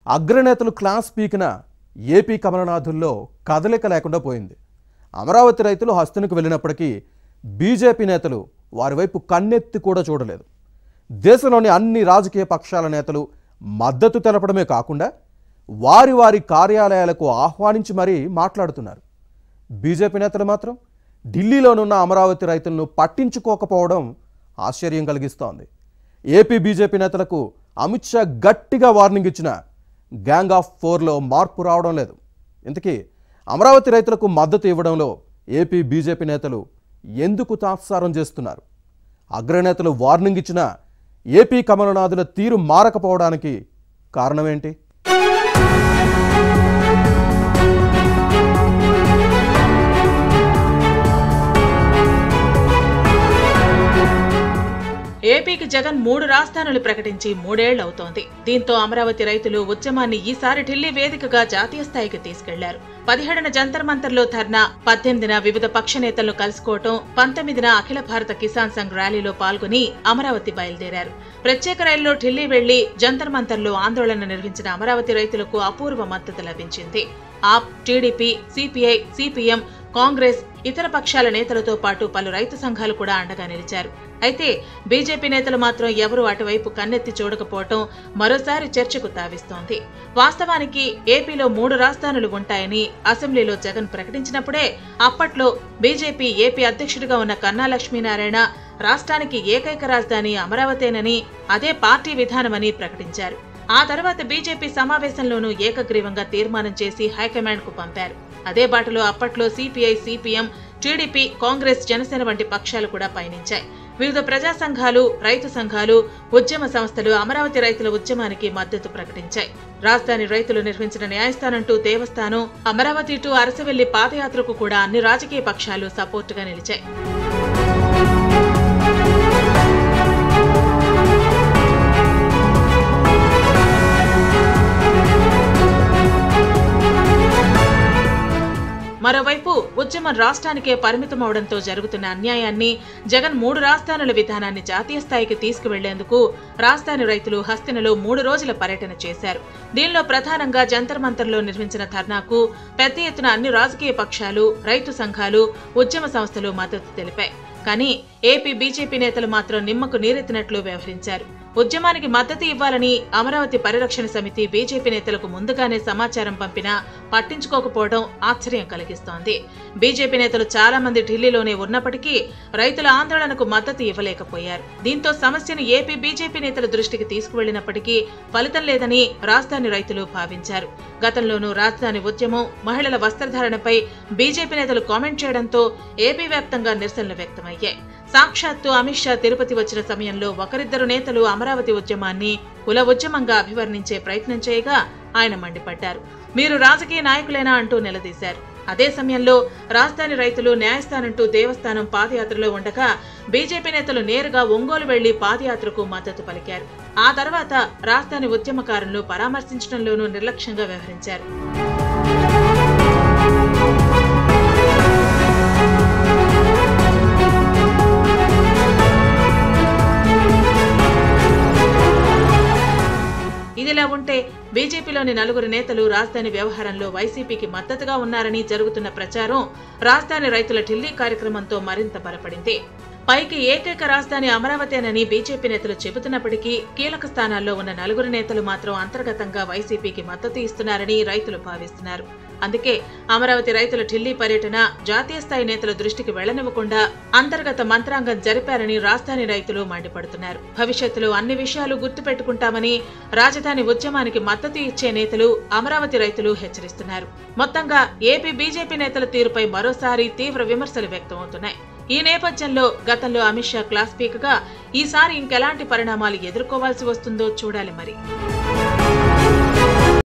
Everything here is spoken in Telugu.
అగ్రనేతలు క్లాస్ పీకిన ఏపీ కమలనాథుల్లో కదలిక లేకుండా పోయింది అమరావతి రైతులు హస్తినికి వెళ్ళినప్పటికీ బీజేపీ నేతలు వారి వైపు కన్నెత్తి కూడా చూడలేదు దేశంలోని అన్ని రాజకీయ పక్షాల నేతలు మద్దతు తెలపడమే కాకుండా వారి వారి కార్యాలయాలకు ఆహ్వానించి మరీ మాట్లాడుతున్నారు బీజేపీ నేతలు మాత్రం ఢిల్లీలోనున్న అమరావతి రైతులను పట్టించుకోకపోవడం ఆశ్చర్యం కలిగిస్తోంది ఏపీ బీజేపీ నేతలకు అమిత్ షా గట్టిగా వార్నింగ్ ఇచ్చిన గ్యాంగ్ ఆఫ్ ఫోర్లో మార్పు రావడం లేదు ఇంతకీ అమరావతి రైతులకు మద్దతు ఇవ్వడంలో ఏపీ బీజేపీ నేతలు ఎందుకు తాత్సారం చేస్తున్నారు అగ్రనేతలు వార్నింగ్ ఇచ్చిన ఏపీ కమలనాథుల తీరు మారకపోవడానికి కారణమేంటి ఏపీకి జగన్ మూడు రాజధానులు ప్రకటించి మూడేళ్లవుతోంది దీంతో అమరావతి రైతులు ఉద్యమాన్ని ఈసారి ఢిల్లీ వేదికగా జాతీయ స్థాయికి తీసుకెళ్లారు పదిహేడున జంతర్ మంతర్లో ధర్నా పద్దెనిమిదిన వివిధ పక్ష నేతలను కలుసుకోవటం పంతొమ్మిదిన అఖిల భారత కిసాన్ సంఘ్ ర్యాలీలో పాల్గొని అమరావతి బయలుదేరారు ప్రత్యేక రైల్లో ఢిల్లీ వెళ్లి జంతర్ మంతర్లో ఆందోళన నిర్వహించిన అమరావతి రైతులకు అపూర్వ మద్దతు లభించింది AAP TDP CPI CPM Congress ఇతర పక్షాల నేతలతో పాటు పలు రైతు సంఘాలు కూడా అండగా నిలిచారు అయితే బీజేపీ నేతలు మాత్రం ఎవరూ అటువైపు కన్నెత్తి చూడకపోవటం మరోసారి చర్చకు తావిస్తోంది వాస్తవానికి ఏపీలో మూడు రాజధానులు ఉంటాయని అసెంబ్లీలో జగన్ ప్రకటించినప్పుడే అప్పట్లో బీజేపీ ఏపీ అధ్యక్షుడిగా ఉన్న కన్నా లక్ష్మీనారాయణ రాష్ట్రానికి ఏకైక రాజధాని అమరావతేనని అదే పార్టీ విధానమని ప్రకటించారు ఆ తర్వాత బీజేపీ సమావేశంలోనూ ఏకగ్రీవంగా తీర్మానం చేసి హైకమాండ్ కు పంపారు అదే బాటలో అప్పట్లో CPI CPM TDP Congress Janasena వంటి పక్షాలు కూడా పయనించాయి వివిధ ప్రజా సంఘాలు రైతు సంఘాలు ఉద్యమ సంస్థలు అమరావతి రైతుల ఉద్యమానికి మద్దతు ప్రకటించాయి రాజధాని రైతులు నిర్మించిన న్యాయస్థానం టు దేవస్థానం అమరావతి టు అరసవెల్లి పాదయాత్రకు కూడా అన్ని రాజకీయ పక్షాలు సపోర్టుగా నిలిచాయి మరోవైపు ఉద్యమం రాష్ట్రానికే పరిమితమవడంతో జరుగుతున్న అన్యాయాన్ని జగన్ మూడు రాజధానుల విధానాన్ని జాతీయ స్థాయికి తీసుకువెళ్లేందుకు రాజధాని రైతులు హస్తినలో మూడు రోజుల పర్యటన చేశారు దీనిలో ప్రధానంగా జంతర్ మంతర్లో నిర్మించిన ధర్నాకు పెద్ద ఎత్తున అన్ని రాజకీయ పక్షాలు రైతు సంఘాలు ఉద్యమ సంస్థలు మద్దతు తెలిపాయి కానీ ఏపీ బీజేపీ నేతలు మాత్రం నిమ్మకు నీరెత్తినట్లు వ్యవహరించారు ఉద్యమానికి మద్దతు ఇవ్వాలని అమరావతి పరిరక్షణ సమితి బీజేపీ నేతలకు ముందుగానే సమాచారం పంపినా పట్టించుకోకపోవడం ఆశ్చర్యం కలిగిస్తోంది బీజేపీ నేతలు చాలా మంది ఢిల్లీలోనే ఉన్నప్పటికీ రైతుల ఆందోళనకు మద్దతు ఇవ్వలేకపోయారు దీంతో సమస్యను ఏపీ బీజేపీ నేతల దృష్టికి తీసుకువెళ్లినప్పటికీ ఫలితం లేదని రాజధాని రైతులు భావించారు గతంలోనూ రాజధాని ఉద్యమం మహిళల వస్త్రధారణపై బీజేపీ నేతలు కామెంట్ చేయడంతో ఏపీ వ్యాప్తంగా నిరసనలు వ్యక్తమయ్యాయి సాక్షాత్తు అమిత్ షా తిరుపతి వచ్చిన సమయంలో ఒకరిద్దరు నేతలు అమరావతి ఉద్యమాన్ని కుల ఉద్యమంగా అభివర్ణించే ప్రయత్నం చేయగా ఆయన మండిపడ్డారు మీరు రాజకీయ నాయకులేనా అంటూ నిలదీశారు అదే సమయంలో రాజధాని రైతులు న్యాయస్థానంటూ దేవస్థానం పాదయాత్రలో ఉండగా బీజేపీ నేతలు నేరుగా ఒంగోలు వెళ్లి పాదయాత్రకు మద్దతు పలికారు ఆ తర్వాత రాజధాని ఉద్యమకారులను పరామర్శించడంలోనూ నిర్లక్ష్యంగా వ్యవహరించారు ఇదిలా ఉంటే బీజేపీలోని నలుగురు నేతలు రాజధాని వ్యవహారంలో వైసీపీకి మద్దతుగా ఉన్నారని జరుగుతున్న ప్రచారం రాజధాని రైతుల ఢిల్లీ కార్యక్రమంతో మరింత బలపడింది పైకి ఏకైక రాజధాని అమరావతేనని బీజేపీ నేతలు చెబుతున్నప్పటికీ కీలక స్థానాల్లో ఉన్న నలుగురు నేతలు మాత్రం అంతర్గతంగా వైసీపీకి మద్దతు ఇస్తున్నారని రైతులు భావిస్తున్నారు అందుకే అమరావతి రైతుల ఢిల్లీ పర్యటన జాతీయ స్థాయి నేతల దృష్టికి వెళ్లనివ్వకుండా అంతర్గత మంత్రాంగం జరిపారని రాజధాని రైతులు మండిపడుతున్నారు భవిష్యత్తులో అన్ని విషయాలు గుర్తుపెట్టుకుంటామని రాజధాని ఉద్యమానికి మద్దతు ఇచ్చే నేతలు అమరావతి రైతులు హెచ్చరిస్తున్నారు మొత్తంగా ఏపీ బీజేపీ నేతల తీరుపై మరోసారి తీవ్ర విమర్శలు వ్యక్తమవుతున్నాయి ఈ నేపథ్యంలో గతంలో అమిత్ షా క్లాస్ పీకగా ఈసారి ఇంకెలాంటి పరిణామాలు ఎదుర్కోవాల్సి వస్తుందో చూడాలి మరి